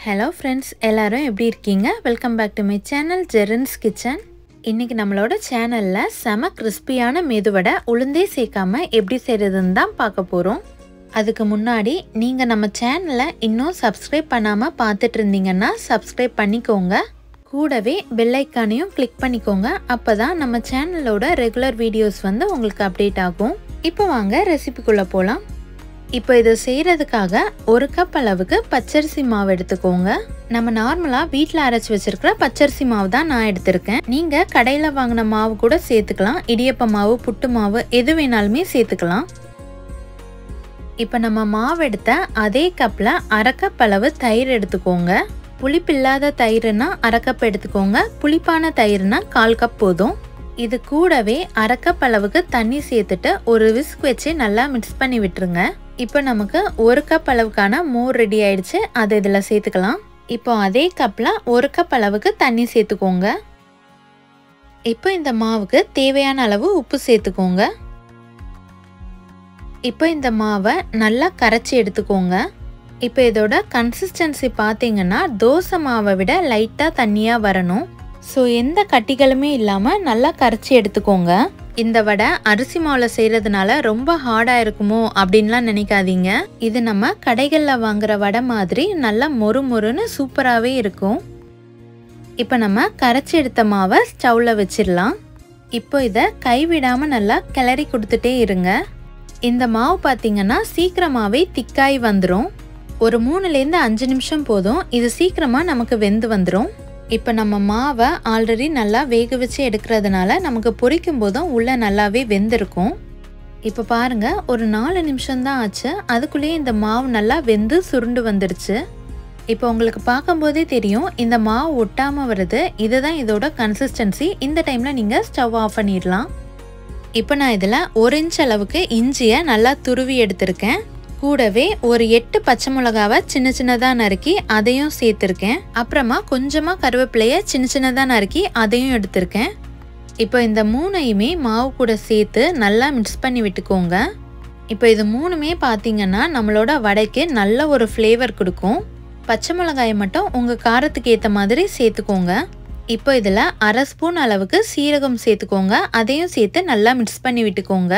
hello friends எல்லாரும் எப்படி இருக்கீங்க welcome back to my channel Jeran's kitchen இன்றைக்கி நம்மளோட சேனலில் செம கிறிஸ்பியான மெதுவடை உளுந்தே சேர்க்காம எப்படி செய்கிறதுன்னு தான் பார்க்க போகிறோம் அதுக்கு முன்னாடி நீங்கள் நம்ம சேனலை இன்னும் சப்ஸ்கிரைப் பண்ணாமல் பார்த்துட்டு இருந்தீங்கன்னா சப்ஸ்கிரைப் பண்ணிக்கோங்க கூடவே பெல் ஐக்கானையும் கிளிக் பண்ணிக்கோங்க அப்போ தான் நம்ம சேனலோட ரெகுலர் வீடியோஸ் வந்து உங்களுக்கு அப்டேட் ஆகும் இப்போ வாங்க ரெசிபிக்குள்ளே போகலாம் இப்போ இதை செய்கிறதுக்காக ஒரு கப் அளவுக்கு பச்சரிசி மாவு எடுத்துக்கோங்க நம்ம நார்மலாக வீட்டில் அரைச்சி வச்சிருக்கிற பச்சரிசி மாவு தான் நான் எடுத்திருக்கேன் நீங்கள் கடையில் வாங்கின மாவு கூட சேர்த்துக்கலாம் இடியப்ப மாவு புட்டு மாவு எது வேணாலுமே சேர்த்துக்கலாம் இப்போ நம்ம மாவு எடுத்த அதே கப்பில் அரை கப் அளவு தயிர் எடுத்துக்கோங்க புளிப்பில்லாத தயிர்னா அரை கப் எடுத்துக்கோங்க புளிப்பான தயிர்னா கால் கப் போதும் இது கூடவே அரை கப் அளவுக்கு தண்ணி சேர்த்துட்டு ஒரு விஸ்க் வச்சு நல்லா மிக்ஸ் பண்ணி விட்டுருங்க இப்போ நமக்கு ஒரு கப் அளவுக்கான மோர் ரெடி ஆயிடுச்சு அதை இதில் சேர்த்துக்கலாம் இப்போ அதே கப்பில் ஒரு கப் அளவுக்கு தண்ணி சேர்த்துக்கோங்க இப்போ இந்த மாவுக்கு தேவையான அளவு உப்பு சேர்த்துக்கோங்க இப்போ இந்த மாவை நல்லா கரைச்சி எடுத்துக்கோங்க இப்போ இதோட கன்சிஸ்டன்சி பார்த்தீங்கன்னா தோசை மாவை விட லைட்டாக தண்ணியாக வரணும் ஸோ எந்த கட்டிகளுமே இல்லாமல் நல்லா கரைச்சி எடுத்துக்கோங்க இந்த வடை அரிசி மாவில் செய்கிறதுனால ரொம்ப ஹார்டாக இருக்குமோ அப்படின்லாம் நினைக்காதீங்க இது நம்ம கடைகளில் வாங்குற வடை மாதிரி நல்லா மொறு மொறுன்னு சூப்பராகவே இருக்கும் இப்போ நம்ம கரைச்சி எடுத்த மாவை ஸ்டவ்வில் வச்சிடலாம் இப்போ இதை கைவிடாமல் நல்லா கிளறி கொடுத்துட்டே இருங்க இந்த மாவு பார்த்தீங்கன்னா சீக்கிரமாகவே திக்காய் வந்துடும் ஒரு மூணுலேருந்து அஞ்சு நிமிஷம் போதும் இது சீக்கிரமாக நமக்கு வெந்து வந்துடும் இப்போ நம்ம மாவை ஆல்ரெடி நல்லா வேக வச்சு எடுக்கிறதுனால நமக்கு பொரிக்கும் போதும் உள்ளே நல்லாவே வெந்திருக்கும் இப்போ பாருங்க ஒரு நாலு நிமிஷம்தான் ஆச்சு அதுக்குள்ளேயே இந்த மாவு நல்லா வெந்து சுருண்டு வந்துடுச்சு இப்போ உங்களுக்கு பார்க்கும்போதே தெரியும் இந்த மாவு ஒட்டாமல் வருது இதுதான் இதோட கன்சிஸ்டன்சி இந்த டைமில் நீங்கள் ஸ்டவ் ஆஃப் பண்ணிடலாம் இப்போ நான் இதில் ஒரு இன்ச் அளவுக்கு இஞ்சியை நல்லா துருவி எடுத்திருக்கேன் கூடவே ஒரு எட்டு பச்சை மிளகாவை சின்ன சின்னதாக நறுக்கி அதையும் சேர்த்துருக்கேன் அப்புறமா கொஞ்சமாக கருவேப்பிலையை சின்ன சின்னதாக நறுக்கி அதையும் எடுத்திருக்கேன் இப்போ இந்த மூணையுமே மாவு கூட சேர்த்து நல்லா மிக்ஸ் பண்ணி விட்டுக்கோங்க இப்போ இது மூணுமே பார்த்தீங்கன்னா நம்மளோட வடைக்கு நல்ல ஒரு ஃப்ளேவர் கொடுக்கும் பச்சை மிளகாயை மட்டும் உங்கள் காரத்துக்கு ஏற்ற மாதிரி சேர்த்துக்கோங்க இப்போ இதில் அரை ஸ்பூன் அளவுக்கு சீரகம் சேர்த்துக்கோங்க அதையும் சேர்த்து நல்லா மிக்ஸ் பண்ணி விட்டுக்கோங்க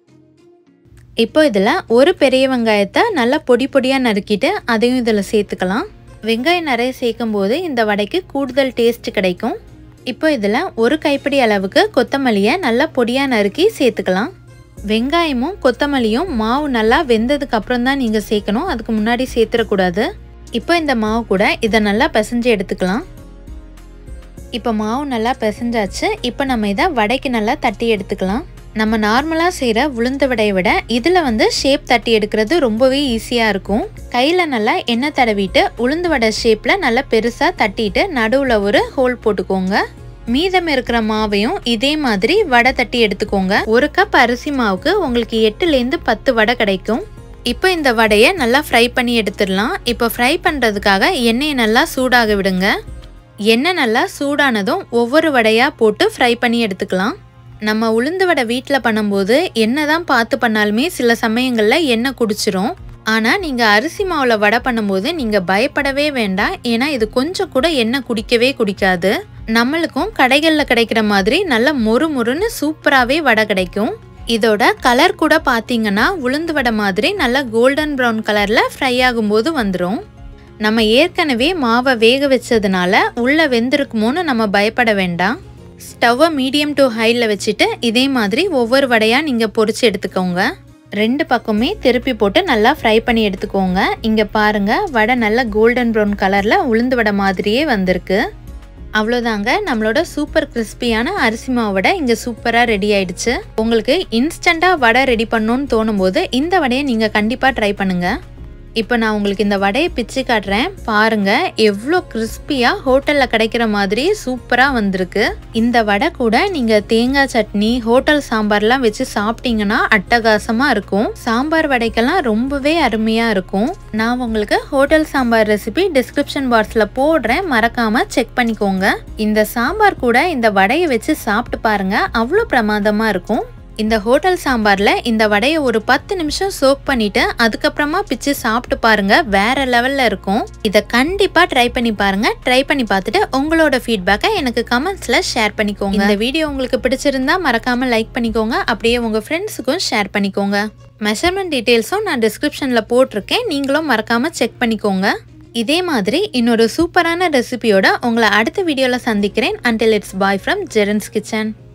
இப்போ இதில் ஒரு பெரிய வெங்காயத்தை நல்லா பொடி பொடியாக நறுக்கிட்டு அதையும் இதில் சேர்த்துக்கலாம் வெங்காயம் நிறைய சேர்க்கும் போது இந்த வடைக்கு கூடுதல் டேஸ்ட் கிடைக்கும் இப்போ இதில் ஒரு கைப்பிடி அளவுக்கு கொத்தமல்லியை நல்லா பொடியாக நறுக்கி சேர்த்துக்கலாம் வெங்காயமும் கொத்தமல்லியும் மாவு நல்லா வெந்ததுக்கு அப்புறம் தான் நீங்கள் சேர்க்கணும் அதுக்கு முன்னாடி சேர்த்துடக்கூடாது இப்போ இந்த மாவு கூட இதை நல்லா பிசைஞ்சு எடுத்துக்கலாம் இப்போ மாவு நல்லா பிசைஞ்சாச்சு இப்போ நம்ம இதை வடைக்கு நல்லா தட்டி எடுத்துக்கலாம் நம்ம நார்மலாக செய்கிற உளுந்த வடையை விட இதில் வந்து ஷேப் தட்டி எடுக்கிறது ரொம்பவே ஈஸியாக இருக்கும் கையில் நல்லா எண்ணெய் தடவிட்டு உளுந்து வடை ஷேப்பில் நல்லா பெருசாக தட்டிட்டு நடுவில் ஒரு ஹோல் போட்டுக்கோங்க மீதம் இருக்கிற மாவையும் இதே மாதிரி வடை தட்டி எடுத்துக்கோங்க ஒரு கப் அரிசி மாவுக்கு உங்களுக்கு எட்டுலேருந்து பத்து வடை கிடைக்கும் இப்போ இந்த வடையை நல்லா ஃப்ரை பண்ணி எடுத்துடலாம் இப்போ ஃப்ரை பண்ணுறதுக்காக எண்ணெயை நல்லா சூடாக விடுங்க எண்ணெய் நல்லா சூடானதும் ஒவ்வொரு வடையாக போட்டு ஃப்ரை பண்ணி எடுத்துக்கலாம் நம்ம உளுந்து வடை வீட்டில் பண்ணும்போது என்ன தான் பார்த்து பண்ணாலுமே சில சமயங்களில் எண்ணெய் குடிச்சிரும் ஆனால் நீங்கள் அரிசி மாவில் வடை பண்ணும்போது நீங்கள் பயப்படவே வேண்டாம் ஏன்னா இது கொஞ்சம் கூட எண்ணெய் குடிக்கவே குடிக்காது நம்மளுக்கும் கடைகளில் கிடைக்கிற மாதிரி நல்ல மொறு மொறுன்னு சூப்பராகவே வடை கிடைக்கும் இதோட கலர் கூட பார்த்தீங்கன்னா உளுந்து வடை மாதிரி நல்லா கோல்டன் ப்ரௌன் கலரில் ஃப்ரை ஆகும்போது வந்துடும் நம்ம ஏற்கனவே மாவை வேக வச்சதுனால உள்ளே வெந்திருக்குமோன்னு நம்ம பயப்பட வேண்டாம் ஸ்டவ்வை மீடியம் டு ஹையில் வச்சுட்டு இதே மாதிரி ஒவ்வொரு வடையாக நீங்கள் பொரிச்சு எடுத்துக்கோங்க ரெண்டு பக்கமே திருப்பி போட்டு நல்லா ஃப்ரை பண்ணி எடுத்துக்கோங்க இங்கே பாருங்கள் வடை நல்லா கோல்டன் ப்ரௌன் கலரில் உளுந்து வடை மாதிரியே வந்திருக்கு அவ்வளோதாங்க நம்மளோட சூப்பர் கிறிஸ்பியான அரிசி மாவு வடை இங்கே சூப்பராக ரெடி ஆயிடுச்சு உங்களுக்கு இன்ஸ்டண்ட்டாக வடை ரெடி பண்ணணும்னு தோணும் போது இந்த வடையை நீங்கள் கண்டிப்பாக ட்ரை பண்ணுங்கள் இப்போ நான் உங்களுக்கு இந்த வடையை பிச்சு காட்டுறேன் பாருங்க எவ்வளோ கிறிஸ்பியாக ஹோட்டலில் கிடைக்கிற மாதிரி சூப்பராக வந்திருக்கு இந்த வடை கூட நீங்கள் தேங்காய் சட்னி ஹோட்டல் சாம்பார்லாம் வச்சு சாப்பிட்டீங்கன்னா அட்டகாசமாக இருக்கும் சாம்பார் வடைக்கெல்லாம் ரொம்பவே அருமையாக இருக்கும் நான் உங்களுக்கு ஹோட்டல் சாம்பார் ரெசிபி டிஸ்கிரிப்ஷன் பாக்ஸில் போடுறேன் மறக்காமல் செக் பண்ணிக்கோங்க இந்த சாம்பார் கூட இந்த வடையை வச்சு சாப்பிட்டு பாருங்க அவ்வளோ பிரமாதமாக இருக்கும் இந்த ஹோட்டல் சாம்பாரில் இந்த வடையை ஒரு பத்து நிமிஷம் சோக் பண்ணிட்டு அதுக்கப்புறமா பிச்சு சாப்பிட்டு பாருங்க வேற லெவலில் இருக்கும் இதை கண்டிப்பாக ட்ரை பண்ணி பாருங்க ட்ரை பண்ணி பார்த்துட்டு உங்களோட ஃபீட்பேக்கை எனக்கு கமெண்ட்ஸில் ஷேர் பண்ணிக்கோங்க இந்த வீடியோ உங்களுக்கு பிடிச்சிருந்தா மறக்காம லைக் பண்ணிக்கோங்க அப்படியே உங்கள் ஃப்ரெண்ட்ஸுக்கும் ஷேர் பண்ணிக்கோங்க மெஷர்மெண்ட் டீட்டெயில்ஸும் நான் டிஸ்கிரிப்ஷனில் போட்டிருக்கேன் நீங்களும் மறக்காமல் செக் பண்ணிக்கோங்க இதே மாதிரி இன்னொரு சூப்பரான ரெசிபியோட உங்களை அடுத்த வீடியோவில் சந்திக்கிறேன் until it's bye from Jeran's kitchen